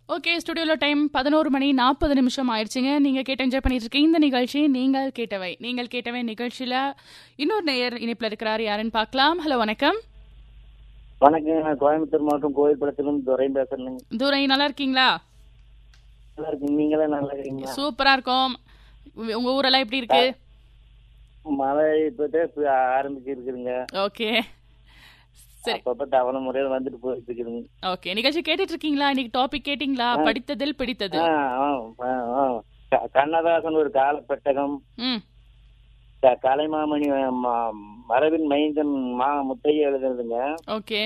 Okay ஸ்டுடியோல time பதினோரு மணி நாற்பது நிமிஷம் ஆயிடுச்சுங்க நீங்க கேட்டு என்ஜாய் பண்ணிட்டு இருக்கீங்க இந்த நிகழ்ச்சி நீங்கள் கேட்டவை நீங்கள் கேட்டவை நிகழ்ச்சியில இன்னொரு நேயர் இணைப்புல இருக்கிறார் யாருன்னு பார்க்கலாம் ஹலோ வணக்கம் வணக்கம் நான் கோயம்புத்தூர் மாவட்டம் கோயில்படத்திலிருந்து துரை பேசுறேங்க துரை நல்லா இருக்கீங்களா நல்லா இருக்கீங்க நீங்களே நல்லா இருக்கீங்களா சூப்பரா இருக்கும் உங்க- உங்க ஊரெல்லாம் எப்படி இருக்கு மழை இப்பதான் இப்ப ஆரம்பிச்சு இருக்குதுங்க ஓகே சரி அப்பப்ப தவணை முறையில் வந்துட்டு போயிட்டு இருக்குதுங்க ஓகே நிகழ்ச்சி கேட்டுட்டு இருக்கீங்களா இன்னைக்கு டாபிக் கேட்டிங்களா படித்ததில் பிடித்தது ஆ, ஆ, ஆ, ஆ. க- கண்ணதாசன் ஒரு காலப்பெட்டகம் ம் க- கலைமாமணி ம- மரபின் மைந்தன் மா முத்தைய எழுதுறதுங்க ஓகே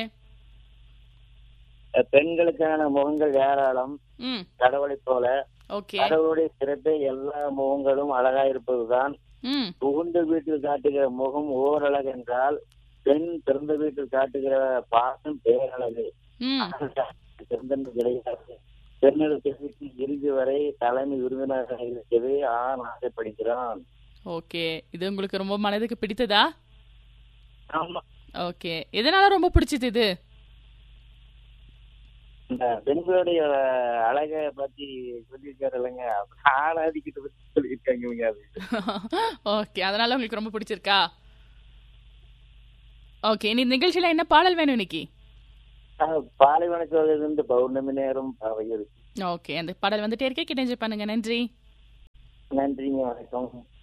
பெண்களுக்கான முகங்கள் ஏராளம் ம் கடவுளைப் போல ஓகே கடவுளுடைய சிறப்பே எல்லா முகங்களும் அழகா இருப்பதுதான் ம் புகுந்த வீட்டில் காட்டுகிற முகம் ஓரழகு என்றால் பெண் பிறந்த வீட்டில் காட்டுகிற பாசம் பேரழகு ம் சிறந்தது கிடையாது பெண்ணுடைய வீட்டில் இறுதி வரை தலைமை விருந்தினராக இருக்கிறது ஆண் ஆசைப்படுகிறான் ஓகே இது உங்களுக்கு ரொம்ப மனதுக்கு பிடித்ததா ஆமா ஓகே எதனால ரொம்ப பிடிச்சது இது இந்த பெண்களுடைய அழகை பத்தி சொல்லியிருக்காரு இல்லைங்க ஆணாதிக்கிட்ட பத்தி சொல்லியிருக்காங்க இவங்க அது ஓகே அதனால உங்களுக்கு ரொம்ப பிடிச்சிருக்கா ஓகே நீ நிகழ்ச்சியில என்ன பாடல் வேணும் இன்னைக்கு ஆஹ் பாலைவன சோழிலிருந்து பௌர்ணமி நேரம் பவையில் ஓகே அந்த பாடல் வந்துட்டே இருக்கே கிட்ட என்ஜாய் பண்ணுங்க நன்றி நன்றிங்க வணக்கம்